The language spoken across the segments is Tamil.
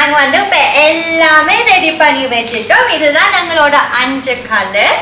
நாங்க வந்து இப்ப எல்லாமே ரெடி பண்ணி வச்சுட்டோம் இதுதான் எங்களோட அஞ்சு கலர்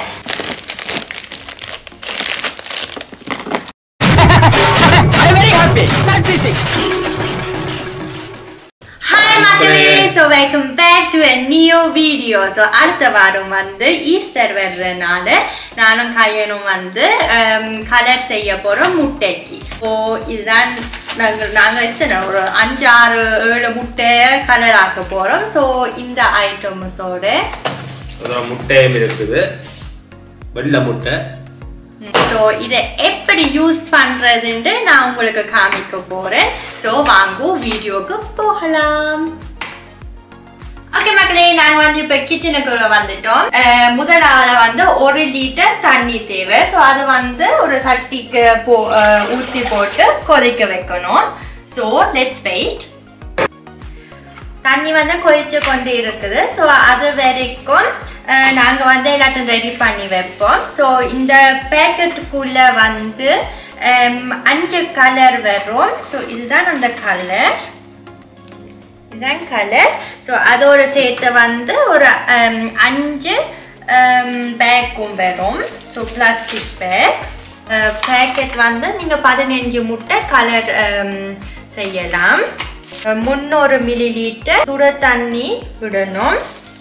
ஹாய் மக்களே so welcome back to a new video so அடுத்த வாரம் வந்து ஈஸ்டர் வர்றதுனால நானும் கையனும் வந்து கலர் செய்ய போகிறோம் முட்டைக்கு ஸோ இதுதான் நாங்கள் நாங்கள் எத்தனை ஒரு அஞ்சு ஆறு ஏழு முட்டை கலர் ஆக்க போகிறோம் ஸோ இந்த ஐட்டம்ஸோட அதான் முட்டையும் இருக்குது வெள்ளை முட்டை ஸோ இதை எப்படி யூஸ் பண்ணுறதுன்ட்டு நான் உங்களுக்கு காமிக்க போகிறேன் ஸோ வாங்க வீடியோக்கு போகலாம் ஓகே மக்களே நாங்கள் வந்து இப்போ கிச்சனுக்குள்ள வந்துட்டோம் அஹ் முதலாவது வந்து ஒரு லிட்டர் தண்ணி தேவை ஸோ அது வந்து ஒரு சட்டிக்கு போ ஊற்றி போட்டு கொதிக்க வைக்கணும் ஸோ லெட்ஸ் வெயிட் தண்ணி வந்து கொதிச்சு கொண்டு இருக்குது ஸோ அது வரைக்கும் அஹ், நாங்க வந்து எல்லாத்தையும் ரெடி பண்ணி வைப்போம் ஸோ இந்த பேக்கெட்டுக்குள்ள வந்து ஹம், அஞ்சு கலர் வரும் ஸோ இதுதான் அந்த கலர் இதுதான் கலர் ஸோ அதோட சேர்த்து வந்து ஒரு ஹம், அஞ்சு பேக்கும் வரும் ஸோ பிளாஸ்டிக் பேக் பேக்கெட் வந்து நீங்கள் பதினஞ்சு முட்டை கலர் செய்யலாம் முந்நூறு மில்லி லிட்டர் சுட தண்ணி விடணும்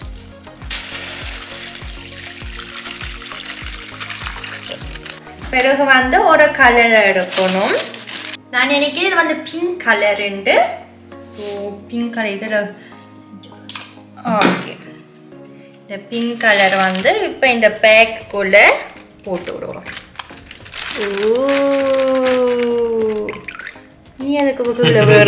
பிறகு வந்து ஒரு கலர் எடுக்கணும் நான் நினைக்கிறேன் இது வந்து பிங்க் கலர் உண்டு ஸோ பிங்க் கலர் இதில் ஓகே இந்த பிங்க் கலர் வந்து இப்போ இந்த பேக்குள்ளே போட்டு விடுவோம் ஓ நீ அதுக்கு பக்கத்தில் வேற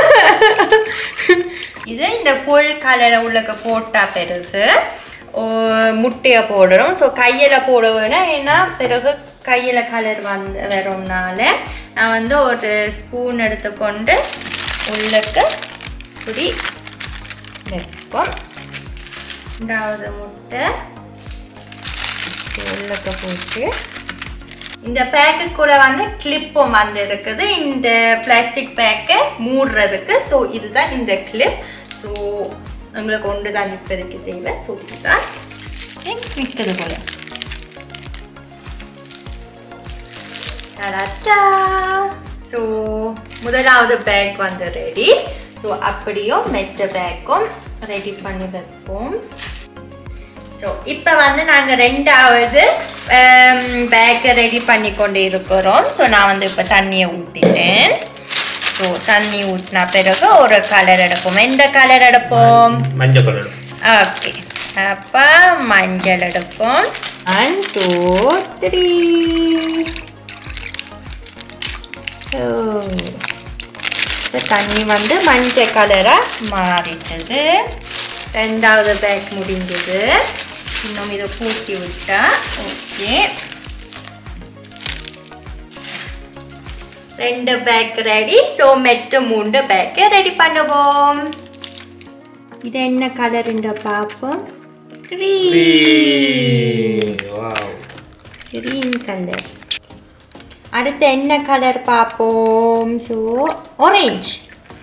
இது இந்த ஃபுல் கலரை உள்ளக்க போட்டா பிறகு ஓ, முட்டையை போடணும் ஸோ கையில் போட வேணாம் ஏன்னா பிறகு கையில் கலர் வந்து வரும்னால நான் வந்து ஒரு ஸ்பூன் எடுத்துக்கொண்டு உள்ளக்க இப்படி வைப்போம் ரெண்டாவது முட்டை உள்ளக்க போட்டு இந்த பேக்கு கூட வந்து கிளிப்பும் வந்து இருக்குது இந்த பிளாஸ்டிக் பேக்கை மூடுறதுக்கு ஸோ இதுதான் இந்த கிளிப் ஸோ உங்களுக்கு ஒன்று தான் இப்போதைக்கு தேவை ஸோ இதுதான் நிற்கிறது போல ஸோ முதலாவது பேக் வந்து ரெடி ஸோ அப்படியும் மெட்ட பேக்கும் ரெடி பண்ணி வைப்போம் ஸோ இப்போ வந்து நாங்கள் ரெண்டாவது பேக்கை ரெடி பண்ணி கொண்டு இருக்கிறோம் ஸோ நான் வந்து இப்போ தண்ணியை ஊற்றிட்டேன் ஸோ தண்ணி ஊற்றின பிறகு ஒரு கலர் எடுப்போம் எந்த கலர் எடுப்போம் மஞ்சள் கலர் ஓகே அப்போ மஞ்சள் எடுப்போம் ஒன் டூ த்ரீ ஸோ தண்ணி வந்து மஞ்சள் கலராக மாறிட்டது ரெண்டாவது பேக் முடிஞ்சது இன்னும் இதை பூட்டி விட்டா ஓகே ரெண்டு பேக் ரெடி ஸோ மெட்டு மூன்று பேக்கை ரெடி பண்ணுவோம் இது என்ன கலருன்ற பார்ப்போம் க்ரீன் வாவ் க்ரீன் கலர் அடுத்து என்ன கலர் பார்ப்போம் so orange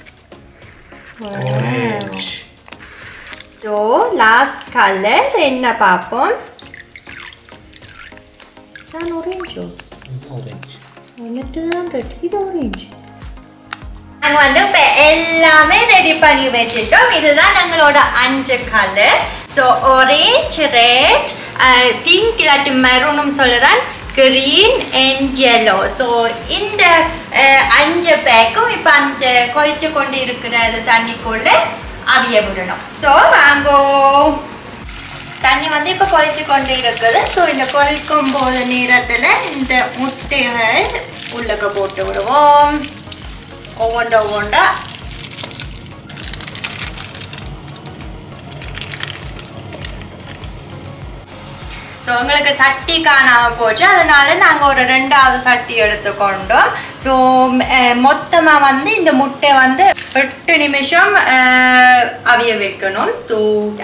orange so last colour என்ன பார்ப்போம் தான் ஆரஞ்சோ ஆரஞ்சு എന്നിട്ട് ரெட் இது ஆரஞ்சு நாங்கள் வந்து இப்போ எல்லாமே ரெடி பண்ணி வச்சுட்டோம் இதுதான் எங்களோட அஞ்சு colour so orange red pink இல்லாட்டி மெரூனும் சொல்லுறேன் கிரீன் அண்ட் yellow ஸோ இந்த அஹ், அஞ்சு பேக்கும் இப்போ அந்த கொதிச்சு கொண்டு இருக்கிற அது தண்ணிக்குள்ளே அவிய விடணும் ஸோ வாங்கோ தண்ணி வந்து இப்போ கொதிச்சு கொண்டு இருக்குது ஸோ இந்த கொதிக்கும் போது நேரத்தில் இந்த முட்டைகள் உள்ளக்க போட்டு விடுவோம் ஒவ்வொன்றா ஒவ்வொன்றா ஸோ உங்களுக்கு சட்டி காணாம போச்சு அதனால நாங்கள் ஒரு ரெண்டாவது சட்டி எடுத்துக்கொண்டோம் ஸோ மொத்தமாக வந்து இந்த முட்டை வந்து எட்டு நிமிஷம் அஹ், அவிய வைக்கணும் ஸோ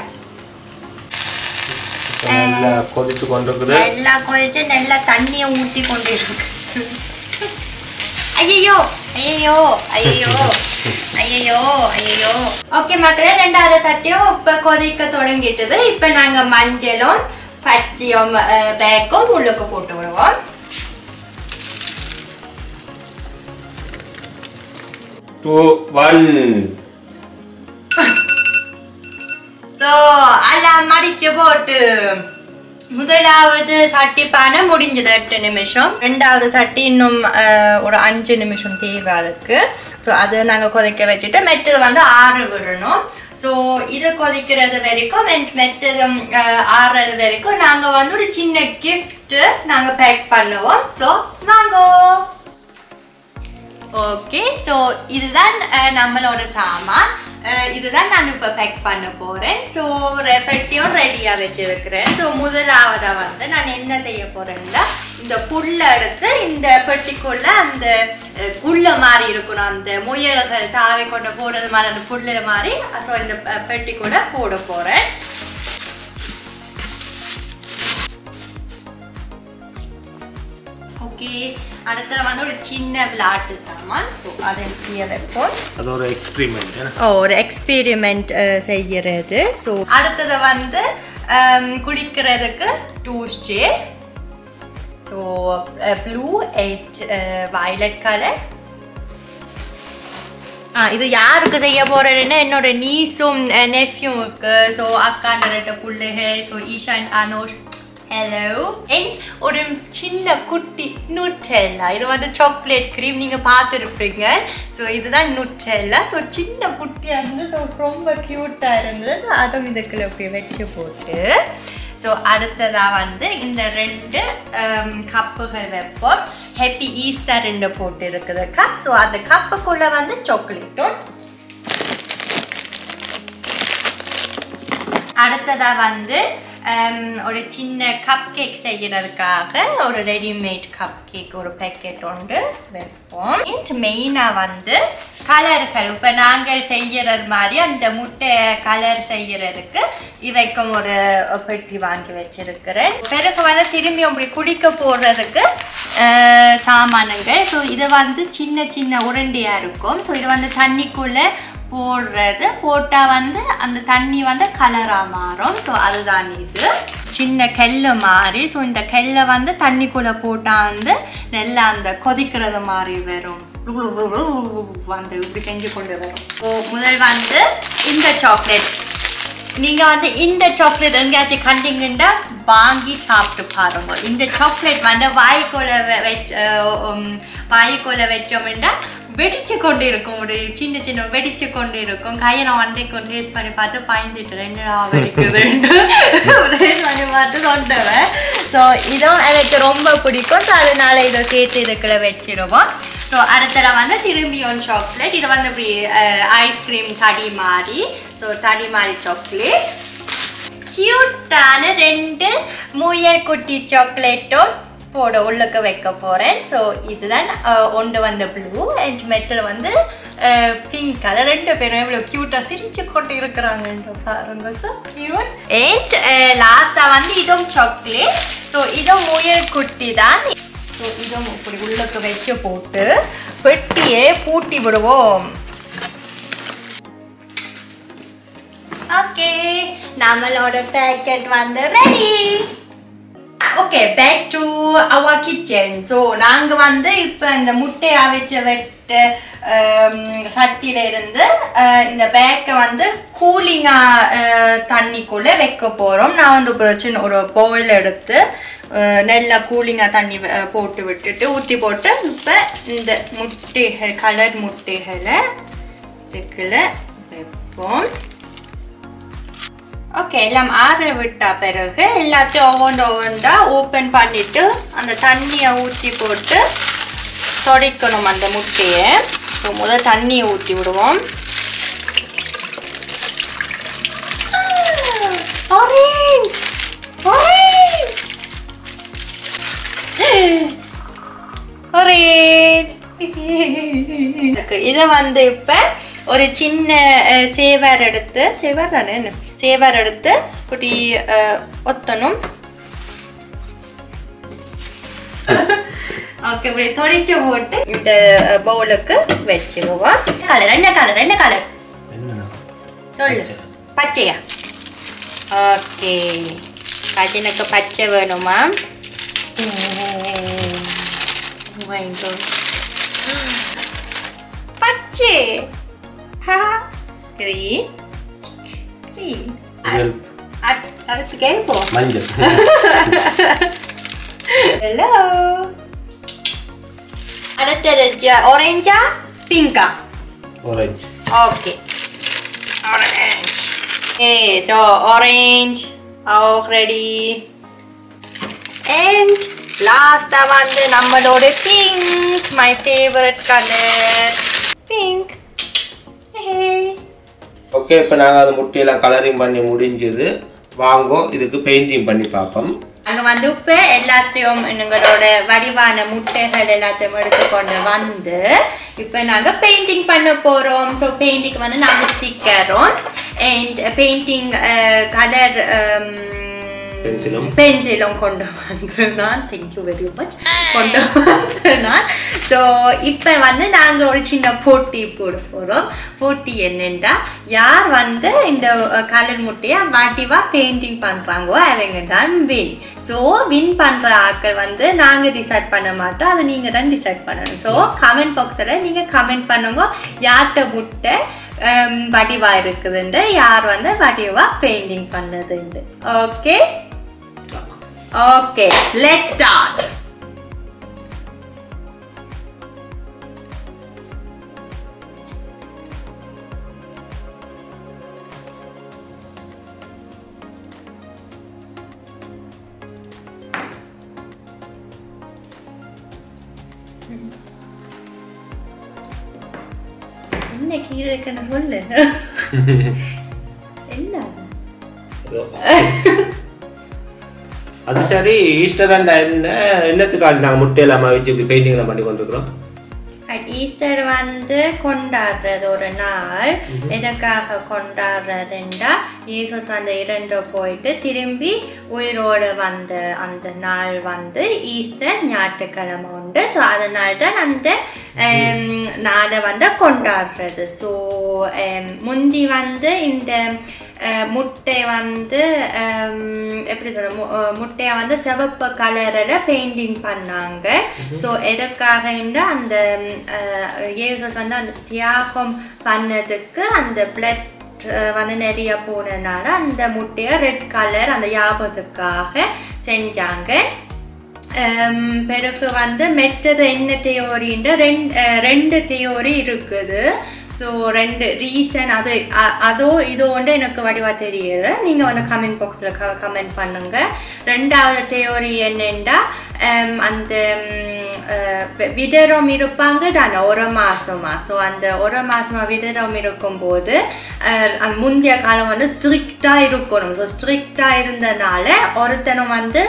நல்லா கொதிச்சு கொண்டிருக்குது நல்லா கொதிச்சு நல்லா தண்ணியை ஊற்றி கொண்டு இருக்கு ஐயோ ஐயோ ஐயோ ஐயோ ஐயோ ஓகே மக்களே ரெண்டாவது சட்டியும் இப்ப கொதிக்க தொடங்கிட்டது இப்ப நாங்க மஞ்சளும் பச்சையும் பேக்கும் உள்ளுக்கு போட்டு விடுவோம் டூ ஒன் ஸோ எல்லாம் மடிச்சு போட்டு முதலாவது சட்டி பானை முடிஞ்சது எட்டு நிமிஷம் ரெண்டாவது சட்டி இன்னும் அஹ், ஒரு அஞ்சு நிமிஷம் தேவை அதுக்கு ஸோ அதை நாங்கள் கொதிக்க வச்சுட்டு மெட்டல் வந்து ஆறு விடணும் ஸோ இது கொதிக்கிறது வரைக்கும் மெட்டல் ஆறுறது வரைக்கும் நாங்கள் வந்து ஒரு சின்ன கிஃப்ட் நாங்கள் பேக் பண்ணுவோம் ஸோ வாங்கோ ஓகே ஸோ இதுதான் அஹ், நம்மளோட சாமான் அஹ், இதுதான் நான் இப்போ பேக் பண்ண போகிறேன் ஸோ பெட்டியும் ரெடியாக வச்சிருக்கிறேன் ஸோ முதலாவதாக வந்து நான் என்ன செய்ய போகிறேன்னா இந்த புல்லை எடுத்து இந்த பெட்டிக்குள்ள அந்த அஹ், புல்ல மாதிரி இருக்கணும் அந்த முயல்கள் தாவை கொண்டு போடுறது மாதிரி அந்த புல்ல மாதிரி ஸோ இந்த அஹ், பெட்டிக்குள்ள போட போகிறேன் ஓகே அடுத்தது வந்து ஒரு சின்ன விளையாட்டு சாமான் ஸோ அதை கீழே வைப்போம் அது ஒரு எக்ஸ்பிரிமெண்ட் ஓ, ஒரு எக்ஸ்பெரிமெண்ட் செய்கிறது ஸோ அடுத்தது வந்து ஹம், குளிக்கிறதுக்கு டூஸ்டே ஸோ ப்ளூ எயிட் வயலட் கலர் ஆ இது யாருக்கு செய்ய போறேன்னு என்னோட நீஸும் நெஃப்யூவுக்கு ஸோ அக்காண்ட ரெண்டு பிள்ளைகள் so Ishaan Anosh hello and ஒரு சின்ன குட்டி நுட்டெல்லா இது வந்து சாக்லேட் க்ரீம் நீங்கள் பார்த்துருப்பீங்க ஸோ இதுதான் நுட்டெல்லா ஸோ சின்ன குட்டியாக இருந்து ஸோ ரொம்ப க்யூட்டாக இருந்தது ஸோ அதுவும் இதுக்குள்ள இப்படி வச்சு போட்டு ஸோ அடுத்ததாக வந்து இந்த ரெண்டு ஹம், கப்புகள் வைப்போம் ஹாப்பி ஈஸ்டர் ரெண்டு போட்டு இருக்குது கப் ஸோ அந்த கப்புக்குள்ளே வந்து சாக்லேட்டும் அடுத்ததா வந்து ஹம், ஒரு சின்ன கப் கேக் செய்யறதுக்காக ஒரு ரெடிமேட் கப் கேக் ஒரு பேக்கெட் ஒன்று வைப்போம் மெயினாக வந்து கலர்கள் இப்போ நாங்கள் செய்யறது மாதிரி அந்த முட்டை கலர் செய்யறதுக்கு இவைக்கும் ஒரு பெட்டி வாங்கி வச்சிருக்கிறேன் பிறகு வந்து திரும்பி அப்படி குடிக்க போடுறதுக்கு அஹ், சாமானுங்கள் ஸோ இது வந்து சின்ன சின்ன உருண்டையாக இருக்கும் ஸோ இது வந்து தண்ணிக்குள்ளே போடுறது போட்டால் வந்து அந்த தண்ணி வந்து கலராக மாறும் ஸோ அதுதான் இது சின்ன கெல்லு மாதிரி ஸோ இந்த கெல்லை வந்து தண்ணிக்குள்ளே போட்டால் வந்து நல்லா அந்த கொதிக்கிறது மாதிரி வரும் வந்து இப்படி செஞ்சு கொண்டு வரும் ஸோ முதல் வந்து இந்த சாக்லேட் நீங்கள் வந்து இந்த சாக்லேட் எங்கேயாச்சும் கண்டிங்கன்னா வாங்கி சாப்பிட்டு பாருங்க இந்த சாக்லேட் வந்து வாய்க்குள்ள வெ- வச்ச அஹ் உம், வாய்க்குள்ள வச்சோம்னா வெடிச்சு கொண்டு இருக்கும் ஒரு சின்ன சின்ன வெடிச்சு கொண்டு இருக்கும் கையை நான் ஒன்றை கொண்டு டேஸ்ட் பண்ணி பார்த்து பயந்துட்டு என்னடா வெடிக்குதுன்ட்டு டேஸ்ட் பண்ணி பார்த்து சொன்னவன் ஸோ இதுவும் எனக்கு ரொம்ப பிடிக்கும் ஸோ அதனால இதை சேர்த்து இதுக்குள்ள வச்சிருவோம் ஸோ அடுத்தது வந்து திரும்பியும் சாக்லேட் இது வந்து இப்படி ஐஸ்கிரீம் தடி மாதிரி ஸோ தடி மாதிரி சாக்லேட் கியூட்டான ரெண்டு முயல் குட்டி சாக்லேட்டும் போட உள்ளுக்கு வைக்க போகிறேன் ஸோ இதுதான் அஹ், ஒன்று வந்து ப்ளூ அண்ட் மெட்டல் வந்து பிங்க் கலர் ரெண்டு பேரும் எவ்வளோ க்யூட்டாக சிரிச்சு கொண்டு இருக்கிறாங்க பாருங்க ஸோ க்யூட் அண்ட் லாஸ்ட்டாக வந்து இதுவும் சாக்லேட் ஸோ இதுவும் முயல் குட்டி தான் ஸோ இதுவும் இப்படி உள்ளுக்கு வச்சு போட்டு பெட்டியே பூட்டி விடுவோம் ஓகே நம்மளோட பேக்கெட் வந்து ready okay back to our kitchen so நாங்கள் வந்து இப்போ இந்த முட்டையை அவிச்ச வெட்ட சட்டியில இருந்து அஹ், இந்த பேக்கை வந்து கூலிங்காக தண்ணிக்குள்ளே வைக்க போகிறோம் நான் வந்து ஒரு சின்ன ஒரு பவுல் எடுத்து அஹ், நல்லா கூலிங்காக தண்ணி அஹ், போட்டு விட்டுட்டு ஊற்றி போட்டு இப்போ இந்த முட்டைகள் கலர் முட்டைகளை இதுக்குள்ள வைப்போம் ஓகே எல்லாம் ஆற விட்ட பிறகு எல்லாத்தையும் ஒவ்வொன்று ஒவ்வொன்றா ஓப்பன் பண்ணிட்டு அந்த தண்ணியை ஊற்றி போட்டு சொடிக்கணும் அந்த முட்டையை ஸோ முதல் தண்ணியை ஊற்றி விடுவோம் ஆரஞ்ச் ஆரஞ்ச் ஆரஞ்ச் இதை வந்து இப்போ ஒரு சின்ன அஹ், சேவர் எடுத்து சேவர் தானே என்ன? சேவர் எடுத்து இப்படி அஹ், ஒத்தணும் ஓகே இப்படி தொடிச்சு போட்டு இந்த பவுலுக்கு வச்சுருவோம் கலர் என்ன கலர் என்ன கலர் என்னண்ணா சொல்லு பச்சையா ஓகே பச்சனைக்கு பச்சை வேணுமா வாங்கிக்கோ பச்சை கிரீன் கிரீன் அடுத்து கேட்போம் மஞ்சள் ஹலோ அடுத்தது ஆரஞ்சா பிங்கா orange Okay. Orange. Okay, so orange auch ready. And last வந்து நம்மளோட pink, my favorite color. Pink. Hey. Okay இப்போ நாங்கள் அது முட்டையெல்லாம் கலரிங் பண்ணி முடிஞ்சது வாங்கோ இதுக்கு பெயிண்டிங் பண்ணி பார்ப்போம் அங்க வந்து இப்ப எல்லாத்தையும் எங்களோட வடிவான முட்டைகள் எல்லாத்தையும் எடுத்துக்கொண்டு வந்து இப்ப நாங்க பெயிண்டிங் பண்ண போறோம் ஸோ பெயிண்டிங் வந்து நாங்க ஸ்டிக்கரும் அண்ட் பெயிண்டிங் கலர் பென்சிலும் பென்சிலும் கொண்டு வந்து நான் தேங்க்யூ வெரி மச் கொண்டு வந்து நான் ஸோ இப்போ வந்து நாங்கள் ஒரு சின்ன போட்டி போட போகிறோம் போட்டி என்னென்னா யார் வந்து இந்த கலர் முட்டையை வடிவா பெயிண்டிங் பண்ணுறாங்கோ அவங்க தான் வின் ஸோ வின் பண்ணுற ஆட்கள் வந்து நாங்கள் டிசைட் பண்ண மாட்டோம் அதை நீங்கள் தான் டிசைட் பண்ணணும் ஸோ கமெண்ட் பாக்ஸில் நீங்கள் கமெண்ட் பண்ணுங்க யார்கிட்ட முட்டை ஹம், வடிவா இருக்குதுண்டு யார் வந்து வடிவா பெயிண்டிங் பண்ணதுண்டு ஓகே Okay, let's start. என்ன கீழே இருக்குன்னு சொல்லு என்ன அது சரி ஈஸ்டர் அண்ட் என்ன என்னத்துக்காண்டி நாங்கள் முட்டையெல்லாம் வச்சு இப்படி பெயிண்டிங்லாம் பண்ணி கொண்டுருக்குறோம் அட் ஈஸ்டர் வந்து கொண்டாடுறது ஒரு நாள் எதுக்காக கொண்டாடுறதுண்டா ஈசஸ் அந்த இறந்து போயிட்டு திரும்பி உயிரோடு வந்த அந்த நாள் வந்து ஈஸ்டர் ஞாயிற்றுக்கிழமை உண்டு ஸோ அதனால தான் அந்த ஹம், நாளை வந்து கொண்டாடுறது ஸோ முந்தி வந்து இந்த அஹ், முட்டை வந்து ஹம், எப்படி சொல்ற மு- அஹ், முட்டையை வந்து சிவப்பு கலரில் பெயிண்டிங் பண்ணாங்க ஸோ எதுக்காக அந்த ஏசஸ் வந்து அந்த தியாகம் பண்ணதுக்கு அந்த பிளட் வந்து நிறைய போனனால அந்த முட்டையை ரெட் கலர் அந்த ஞாபகத்துக்காக செஞ்சாங்க ஹம், பிறகு வந்து மெட்டது என்ன தியோரின்ற ரெண்டு ரெண்டு தியோரி இருக்குது ஸோ ரெண்டு ரீசன் அது அ- அதோ இதோண்டு எனக்கு வடிவா தெரியல நீங்கள் வந்து கமெண்ட் பாக்ஸில் க கமெண்ட் பண்ணுங்க ரெண்டாவது தியோரி என்னென்னா ஹம், அந்த ஹம், அஹ், வி- விதரம் இருப்பாங்க தானே ஒரு மாசமா ஸோ அந்த ஒரு மாசமா விதரம் இருக்கும்போது அஹ், அந்த முந்தைய காலம் வந்து ஸ்ட்ரிக்டாக இருக்கணும் ஸோ ஸ்ட்ரிக்டாக இருந்தனால ஒருத்தனும் வந்து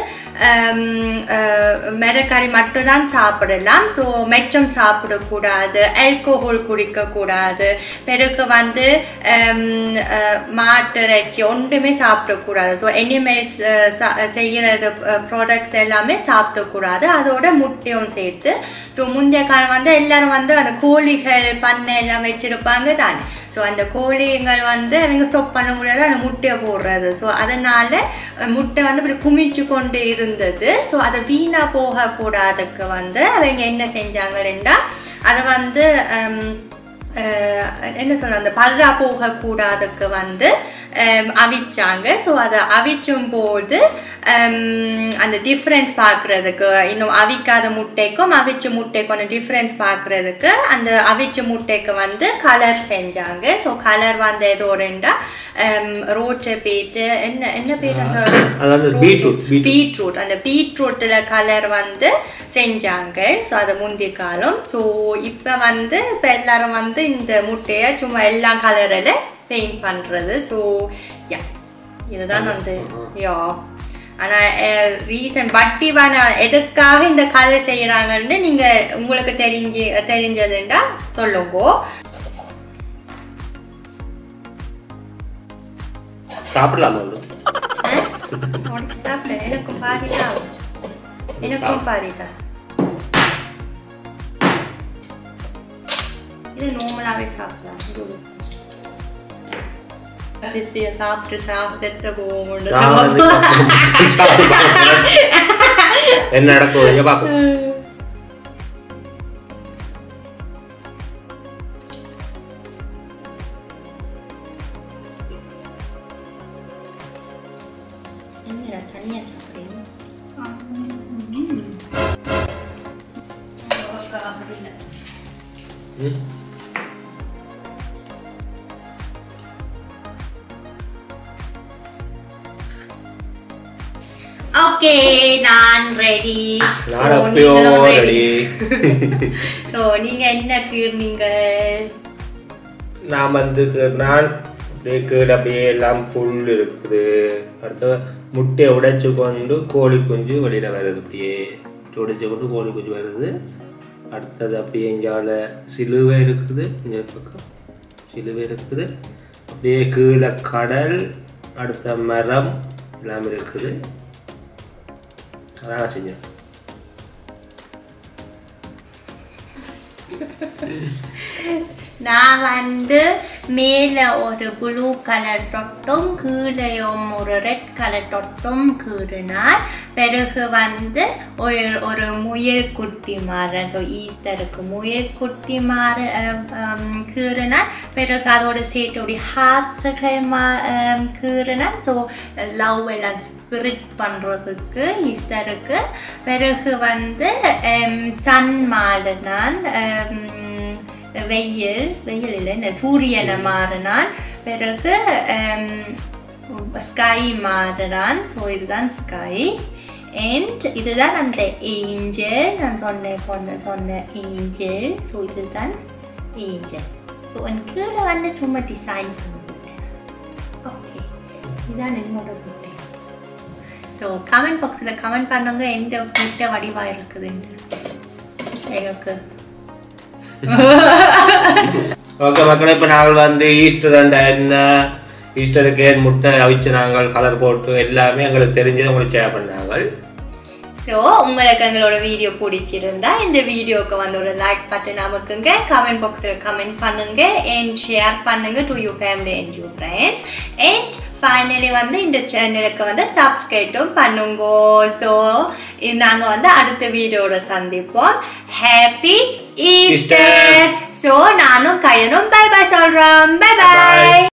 மிளகறி மட்டும்தான் சாப்பிடலாம் ஸோ மெச்சம் சாப்பிடக்கூடாது ஆல்கோஹால் குடிக்கக்கூடாது பிறகு வந்து ஹம், அஹ், மாட்டு இறைச்சி ஒன்றுமே சாப்பிடக்கூடாது ஸோ எனிமல்ஸ் செய்கிறது ப்ராடக்ட்ஸ் எல்லாமே சாப்பிடக்கூடாது அதோட முட்டையும் சேர்த்து ஸோ முந்தைய காலம் வந்து எல்லாரும் வந்து அந்த கோழிகள் பண்ணை எல்லாம் வச்சிருப்பாங்க தானே ஸோ அந்த கோழிகள் வந்து அவங்க ஸ்டாப் பண்ண முடியாது அந்த முட்டையை போடுறது ஸோ அதனால அஹ், முட்டை வந்து இப்படி குமிச்சு கொண்டு இருந்தது ஸோ அதை வீணாக போகக்கூடாதுக்கு வந்து அவங்க என்ன செஞ்சாங்கன்னா அதை வந்து ஹம், அஹ், என்ன சொல்ற அந்த பர்ரா போகக்கூடாதுக்கு வந்து ஹம், அவிச்சாங்க ஸோ அதை அவிச்சும் போது ஹம், அந்த டிஃப்ரென்ஸ் பார்க்குறதுக்கு இன்னும் அவிக்காத முட்டைக்கும் அவிச்ச முட்டைக்கும் அந்த டிஃப்ரென்ஸ் பார்க்குறதுக்கு அந்த அவிச்ச முட்டைக்கு வந்து கலர் செஞ்சாங்க ஸோ கலர் வந்து ஏதோ ரெண்டா ரோட்டு பீட்டு என்ன என்ன பேர் அந்த அதாவது பீட்ரூட் பீட்ரூட் பீட்ரூட் அந்த பீட்ரூட்டில் கலர் வந்து செஞ்சாங்க ஸோ அது முந்தைய காலம் ஸோ இப்போ வந்து இப்போ எல்லாரும் வந்து இந்த முட்டையை சும்மா எல்லா கலரில் பெயிண்ட் பண்ணுறது ஸோ யா இதுதான் வந்து யா ஆனால் ரீசன் வட்டிவான எதுக்காக இந்த கலர் செய்கிறாங்கன்னு நீங்கள் உங்களுக்கு தெரிஞ்சு தெரிஞ்சதுண்டா சொல்லுங்க சாப்பிடலாமா அது? ஆ? உனக்கு சாப்பிட எனக்கும் பாதிதான் எனக்கும் பாதிதான் இது நார்மலாகவே சாப்பிடலாம் இது அரிசியை சாப்பிட்டு சாப்பிட்டு செத்த போகும் என்ன நடக்கும் இங்க பாப்போம் என்ன தனியாக சாப்பிட்றீங்க ம். ஓகே நான் ரெடி நான் அப்பயோ ரெடி ஸோ நீங்க என்ன கீர்னீங்க நான் வந்து நான் அப்படியே கீழே அப்படியே எல்லாம் புல் இருக்குது அடுத்து முட்டையை உடைச்சு கொண்டு கோழி குஞ்சு வெளியில வருது அப்படியே உடைச்சு கொண்டு கோழி குஞ்சு வருது அடுத்தது அப்படியே இங்கால சிலுவை இருக்குது இந்த பக்கம் சிலுவை இருக்குது அப்படியே கீழே கடல் அடுத்த மரம் எல்லாம் இருக்குது அதான் நான் செஞ்சேன் நான் வந்து மேலே ஒரு ப்ளூ கலர் டொட்டும் கீழேயும் ஒரு ரெட் கலர் டொட்டும் கீறினார் பிறகு வந்து ஒரு ஒரு முயல் குட்டி மாறன் ஸோ ஈஸ்டருக்கு முயல் குட்டி மாற கீறினார் பிறகு அதோட சேர்த்து ஒரு ஹார்ட்ஸுகள் மா கீறினார் ஸோ லவ் எல்லாம் ஸ்பிரிட் பண்ணுறதுக்கு ஈஸ்டருக்கு பிறகு வந்து சன் மாடினான் வெயில் வெயில் இல்லை என்ன சூரியனை மாறினான் பிறகு ஸ்கை மாறினான் ஸோ இதுதான் ஸ்கை அண்ட் இதுதான் அந்த ஏஞ்சல் நான் சொன்னேன் சொன்ன சொன்ன ஏஞ்சல் ஸோ இதுதான் ஏஞ்சல் ஸோ என் கீழே வந்து சும்மா டிசைன் பண்ணிவிட்டேன் ஓகே இதுதான் என்னோட முட்டை ஸோ கமெண்ட் பாக்ஸில் கமெண்ட் பண்ணுங்க எந்த முட்டை வடிவாக இருக்குதுன்னு எனக்கு ஓகே மக்களே இப்போ நாங்கள் வந்து ஈஸ்டர் அண்ட் என்ன ஈஸ்டருக்கு ஏன் முட்டை அவிச்சு நாங்கள் கலர் போட்டு எல்லாமே எங்களுக்கு தெரிஞ்சதை உங்களுக்கு ஷேர் பண்ணாங்க ஸோ உங்களுக்கு எங்களோட வீடியோ பிடிச்சிருந்தா இந்த வீடியோக்கு வந்து ஒரு லைக் பட்டன் அமுக்குங்க கமெண்ட் பாக்ஸில் கமெண்ட் பண்ணுங்க அண்ட் ஷேர் பண்ணுங்க to you family and you friends and finally வந்து இந்த சேனலுக்கு வந்து சப்ஸ்கிரைட்டும் பண்ணுங்க ஸோ நாங்கள் வந்து அடுத்த வீடியோட சந்திப்போம் ஹாப்பி ஈஸ்டர் ஸோ நானும் கையனும் பை பை சொல்கிறோம் பை Bye. பை